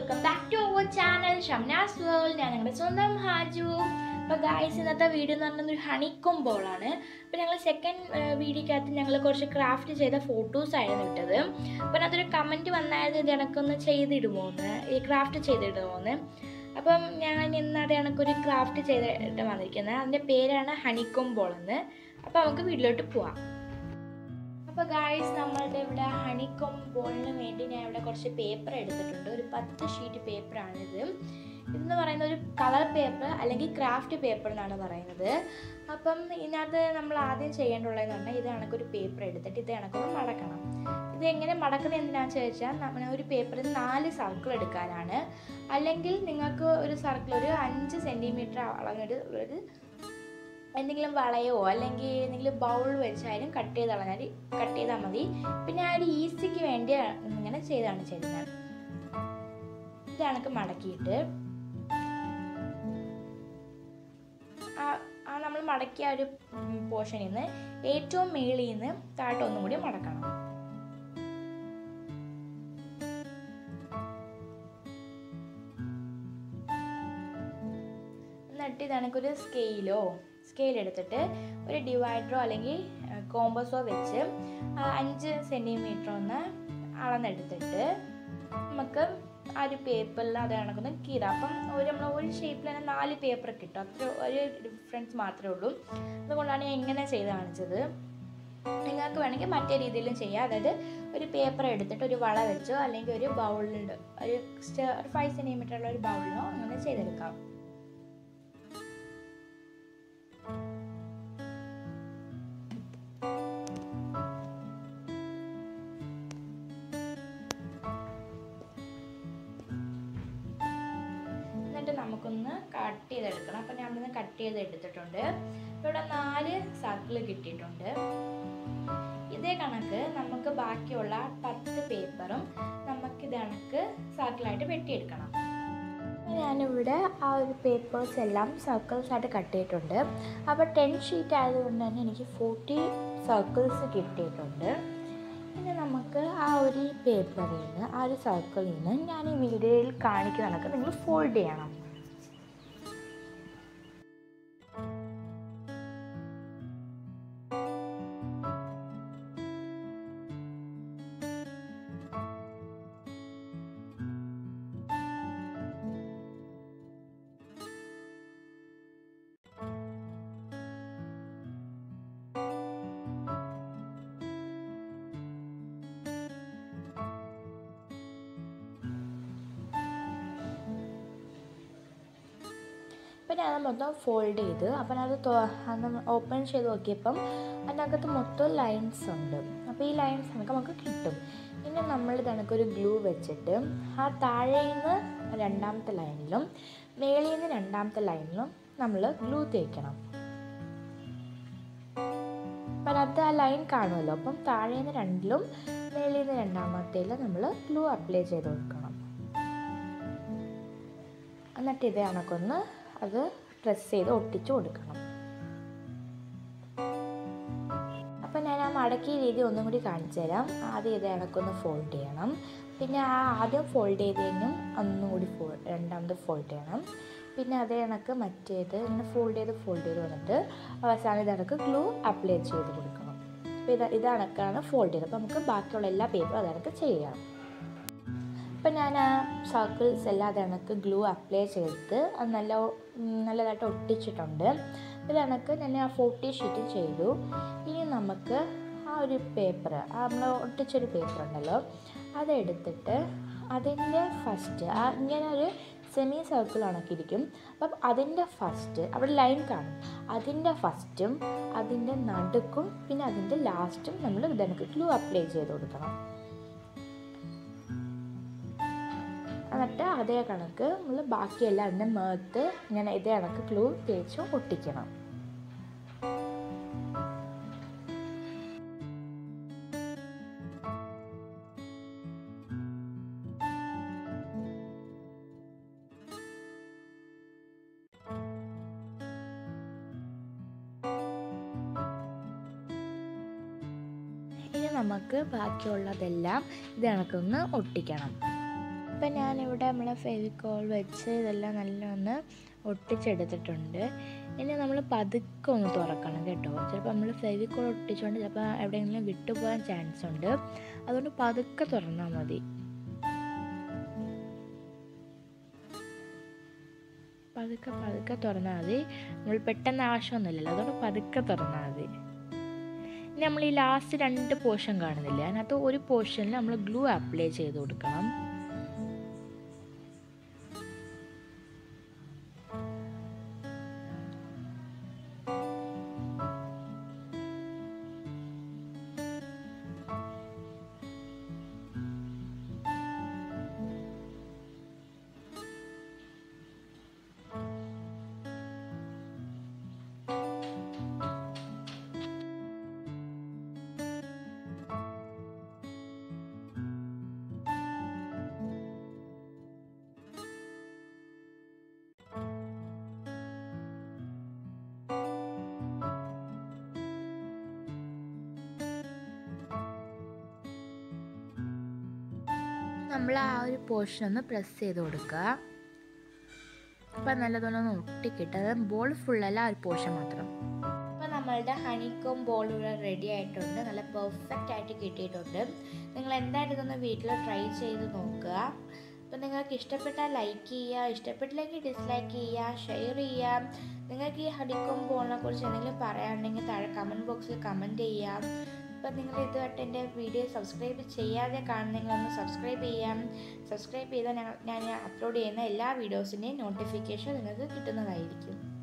welcome back to our channel Shamnas world ഞാൻ ഞങ്ങളുടെ സ്വന്തം ഹാജു അപ്പോൾ ഗായ്സ് ഇന്നത്തെ വീഡിയോ എന്ന് പറഞ്ഞാൽ ഒരു ഹണിക്കൊം ബോളാണ് അപ്പോൾ ഞങ്ങൾ സെക്കൻഡ് വീഡിയോക്കകത്ത് ഞങ്ങൾ കുറച്ച് ക്രാഫ്റ്റ് ചെയ്ത ഫോട്ടോസ് ആയിരുന്നു ഇട്ടത് അപ്പോൾ അതൊരു കമൻറ്റ് വന്നായിരുന്നു ഇത് എനക്കൊന്ന് ചെയ്തിടുമോന്ന് ഈ ക്രാഫ്റ്റ് ചെയ്തിടുമോന്ന് അപ്പം ഞാൻ ഇന്ന് അത് എനക്കൊരു ക്രാഫ്റ്റ് ചെയ്തിട്ട് വന്നിരിക്കുന്നത് അതിൻ്റെ പേരാണ് ഹണിക്കൊം ബോൾ എന്ന് അപ്പോൾ നമുക്ക് വീട്ടിലോട്ട് പോവാം അപ്പോൾ ഗായ്സ് നമ്മളുടെ ഇവിടെ ഹണിക്കൊം ബോളിന് വേണ്ടി ഞാൻ ഇവിടെ കുറച്ച് പേപ്പർ എടുത്തിട്ടുണ്ട് ഒരു പത്ത് ഷീറ്റ് പേപ്പറാണിത് ഇതെന്ന് പറയുന്ന ഒരു കളർ പേപ്പർ അല്ലെങ്കിൽ ക്രാഫ്റ്റ് പേപ്പർ എന്നാണ് പറയുന്നത് അപ്പം ഇതിനകത്ത് നമ്മൾ ആദ്യം ചെയ്യേണ്ടുള്ളതെന്ന് പറഞ്ഞാൽ ഇത് കണക്കൊരു പേപ്പർ എടുത്തിട്ട് ഇത് കണക്കൊന്ന് മടക്കണം ഇത് എങ്ങനെ മടക്കുന്നത് എന്തിനാണെന്ന് ചോദിച്ചാൽ നമ്മൾ ഒരു പേപ്പറിൽ നാല് സർക്കിൾ എടുക്കാനാണ് അല്ലെങ്കിൽ നിങ്ങൾക്ക് ഒരു സർക്കിൾ ഒരു അഞ്ച് സെൻറ്റിമീറ്റർ അളന്നിട്ട് ഒരു എന്തെങ്കിലും വളയോ അല്ലെങ്കിൽ എന്തെങ്കിലും ബൗൾ വെച്ചായാലും കട്ട് ചെയ്ത് കളഞ്ഞാൽ കട്ട് ചെയ്താൽ മതി പിന്നെ ആ ഒരു ഈസിക്ക് വേണ്ടി ഇങ്ങനെ ചെയ്താണ് ചെയ്യുന്നത് ഇത് കണക്ക് മടക്കിയിട്ട് ആ ആ നമ്മൾ മടക്കിയ ഒരു പോർഷനിൽ നിന്ന് ഏറ്റവും മേളിൽ നിന്ന് താഴോട്ട് ഒന്നും കൂടി മടക്കണം എന്നിട്ട് ഇതണക്കൊരു സ്കെയിലോ സ്കെയിൽ എടുത്തിട്ട് ഒരു ഡിവൈഡറോ അല്ലെങ്കിൽ കോമ്പസോ വെച്ച് അഞ്ച് സെൻറ്റിമീറ്റർ ഒന്ന് അളന്നെടുത്തിട്ട് നമുക്ക് ആ ഒരു പേപ്പറിൽ അത് കണക്കൊന്ന് കീറാം അപ്പം ഒരു നമ്മൾ ഒരു ഷേപ്പിൽ തന്നെ നാല് പേപ്പർ കിട്ടും അത്ര ഒരു ഡിഫറൻസ് മാത്രമേ ഉള്ളൂ അതുകൊണ്ടാണ് ഞാൻ ഇങ്ങനെ ചെയ്ത് കാണിച്ചത് നിങ്ങൾക്ക് വേണമെങ്കിൽ മറ്റേ രീതിയിലും ചെയ്യാം അതായത് ഒരു പേപ്പർ എടുത്തിട്ട് ഒരു വള വെച്ചോ അല്ലെങ്കിൽ ഒരു ബൗളിൽ ഒരു ഒരു ഫൈവ് സെൻറ്റിമീറ്റർ ഉള്ള ഒരു ബൗളിലോ അങ്ങനെ ചെയ്തെടുക്കാം എന്നിട്ട് നമുക്കൊന്ന് കട്ട് ചെയ്തെടുക്കണം അപ്പം ഞാൻ ഇവിടുന്ന് കട്ട് ചെയ്ത് എടുത്തിട്ടുണ്ട് ഇവിടെ നാല് സർക്കിൾ കിട്ടിയിട്ടുണ്ട് ഇതേ കണക്ക് നമുക്ക് ബാക്കിയുള്ള പത്ത് പേപ്പറും നമുക്ക് ഇത് കണക്ക് സർക്കിളായിട്ട് വെട്ടിയെടുക്കണം ഞാനിവിടെ ആ ഒരു പേപ്പേഴ്സ് എല്ലാം സർക്കിൾസ് ആയിട്ട് കട്ട് ചെയ്തിട്ടുണ്ട് അപ്പോൾ ടെൻ ഷീറ്റ് ആയതുകൊണ്ട് തന്നെ എനിക്ക് ഫോർട്ടി സർക്കിൾസ് കിട്ടിയിട്ടുണ്ട് പിന്നെ നമുക്ക് ആ ഒരു പേപ്പറിൽ നിന്ന് ആ ഒരു സർക്കിളിൽ നിന്ന് ഞാൻ ഈ വീഡിയോയിൽ കാണിക്കുന്ന കണക്ക് നിങ്ങൾ ഫോൾഡ് ചെയ്യണം അപ്പം ഞാൻ മൊത്തം ഫോൾഡ് ചെയ്ത് അപ്പം അത് ഓപ്പൺ ചെയ്ത് നോക്കിയപ്പം അതിനകത്ത് മൊത്തം ലൈൻസ് ഉണ്ട് അപ്പോൾ ഈ ലൈൻസ് നമുക്ക് നമുക്ക് കിട്ടും പിന്നെ നമ്മൾ ഇതണക്കൊരു ഗ്ലൂ വെച്ചിട്ട് ആ താഴെ നിന്ന് രണ്ടാമത്തെ ലൈനിലും മേളിൽ നിന്ന് രണ്ടാമത്തെ ലൈനിലും നമ്മൾ ഗ്ലൂ തേക്കണം അപ്പം അത് ആ ലൈൻ കാണുമല്ലോ അപ്പം താഴെ നിന്ന് രണ്ടിലും മേളിൽ നിന്ന് രണ്ടാമത്തേലും നമ്മൾ ഗ്ലൂ അപ്ലൈ ചെയ്ത് കൊടുക്കണം എന്നിട്ട് ഇത് കണക്കൊന്ന് അത് പ്രസ് ചെയ്ത് ഒട്ടിച്ച് കൊടുക്കണം അപ്പം ഞാൻ ആ മടക്കിയ രീതി ഒന്നും കൂടി കാണിച്ചു തരാം ആദ്യം ഇത് കണക്കൊന്ന് ഫോൾഡ് ചെയ്യണം പിന്നെ ആ ആദ്യം ഫോൾഡ് ചെയ്തതിനും ഒന്നും കൂടി ഫോ രണ്ടാമത് ഫോൾഡ് ചെയ്യണം പിന്നെ അതേ കണക്ക് മറ്റേത് ഇങ്ങനെ ഫോൾഡ് ചെയ്ത് ഫോൾഡ് ചെയ്ത് വന്നിട്ട് അവസാനം ഇത് കണക്ക് ഗ്ലൂ അപ്ലൈ ചെയ്ത് കൊടുക്കണം അപ്പോൾ ഇത് ഇത് കണക്കാണ് ഫോൾഡ് ചെയ്തത് അപ്പോൾ നമുക്ക് ബാക്കിയുള്ള എല്ലാ പേപ്പറും അത് കണക്ക് ചെയ്യാം അപ്പം ഞാൻ ആ സർക്കിൾസ് എല്ലാം അത് കണക്ക് ഗ്ലൂ അപ്ലൈ ചെയ്തിട്ട് അത് നല്ല നല്ലതായിട്ട് ഒട്ടിച്ചിട്ടുണ്ട് ഇത് കണക്ക് ഞാൻ ആ ഫോർട്ടി ഷീറ്റ് ചെയ്തു ഇനി നമുക്ക് ആ ഒരു പേപ്പർ ആ നമ്മൾ ഒട്ടിച്ചൊരു പേപ്പർ ഉണ്ടല്ലോ അതെടുത്തിട്ട് അതിൻ്റെ ഫസ്റ്റ് ആ ഇങ്ങനെ ഒരു സെമി സർക്കിൾ കണക്കിരിക്കും അപ്പം അതിൻ്റെ ഫസ്റ്റ് അവിടെ ലൈൻ കാണും അതിൻ്റെ ഫസ്റ്റും അതിൻ്റെ നടുക്കും പിന്നെ അതിൻ്റെ ലാസ്റ്റും നമ്മൾ ഇതെനിക്ക് ഗ്ലൂ അപ്ലൈ ചെയ്ത് കൊടുക്കണം എന്നിട്ട് അതേ കണക്ക് നമ്മൾ ബാക്കിയെല്ലാം അതിൻ്റെ മേത്ത് ഇങ്ങനെ ഇതേ കണക്ക് ഗ്ലൂ തേച്ച് ഒട്ടിക്കണം ഇനി നമുക്ക് ബാക്കിയുള്ളതെല്ലാം ഇത് കണക്കൊന്ന് ഒട്ടിക്കണം ഇപ്പം ഞാനിവിടെ നമ്മളെ ഫെവിക്കോൾ വെച്ച് ഇതെല്ലാം നല്ലൊന്ന് ഒട്ടിച്ചെടുത്തിട്ടുണ്ട് ഇനി നമ്മൾ പതുക്കെ ഒന്ന് തുറക്കണം കേട്ടോ ചിലപ്പോൾ നമ്മൾ ഫെവിക്കോൾ ഒട്ടിച്ചുകൊണ്ട് ചിലപ്പോൾ എവിടെയെങ്കിലും വിട്ടുപോകാൻ ചാൻസ് ഉണ്ട് അതുകൊണ്ട് പതുക്കെ തുറന്നാൽ മതി പതുക്കെ പതുക്കെ തുറന്നാൽ മതി നമ്മൾ പെട്ടെന്ന് ആവശ്യമൊന്നുമില്ലല്ലോ അതുകൊണ്ട് പതുക്കെ തുറന്നാൽ മതി ഇനി നമ്മൾ ഈ ലാസ്റ്റ് രണ്ട് പോർഷൻ കാണുന്നില്ല അതിനകത്ത് ഒരു പോർഷനിൽ നമ്മൾ ഗ്ലൂ അപ്ലൈ ചെയ്ത് കൊടുക്കണം നമ്മൾ ആ ഒരു പോർഷൻ ഒന്ന് പ്രസ് ചെയ്ത് കൊടുക്കുക അപ്പം നല്ലതുപോലെ ഒന്ന് ഒട്ടിക്കിട്ട് അത് ബോൾ ഫുള്ളല്ല ആ ഒരു പോർഷൻ മാത്രം അപ്പോൾ നമ്മളുടെ ഹണിക്കോം ബോൾ ഇവിടെ റെഡി ആയിട്ടുണ്ട് നല്ല പെർഫെക്റ്റ് ആയിട്ട് കിട്ടിയിട്ടുണ്ട് നിങ്ങൾ എന്തായാലും ഇതൊന്ന് വീട്ടിൽ ട്രൈ ചെയ്ത് നോക്കുക അപ്പോൾ നിങ്ങൾക്ക് ഇഷ്ടപ്പെട്ടാൽ ലൈക്ക് ചെയ്യുക ഇഷ്ടപ്പെട്ടില്ലെങ്കിൽ ഡിസ്ലൈക്ക് ചെയ്യുക ഷെയർ ചെയ്യുക നിങ്ങൾക്ക് ഈ ഹണിക്കോം ബോളിനെ കുറിച്ച് എന്തെങ്കിലും പറയാനുണ്ടെങ്കിൽ താഴെ കമൻറ്റ് ബോക്സിൽ കമൻറ്റ് ചെയ്യാം ഇപ്പം നിങ്ങൾ ഇതുമായിട്ട് എൻ്റെ വീഡിയോ സബ്സ്ക്രൈബ് ചെയ്യാതെ കാണുന്നെങ്കിൽ ഒന്ന് സബ്സ്ക്രൈബ് ചെയ്യാം സബ്സ്ക്രൈബ് ചെയ്താൽ ഞാൻ ഞാൻ അപ്ലോഡ് ചെയ്യുന്ന എല്ലാ വീഡിയോസിൻ്റെയും നോട്ടിഫിക്കേഷൻ നിങ്ങൾക്ക് കിട്ടുന്നതായിരിക്കും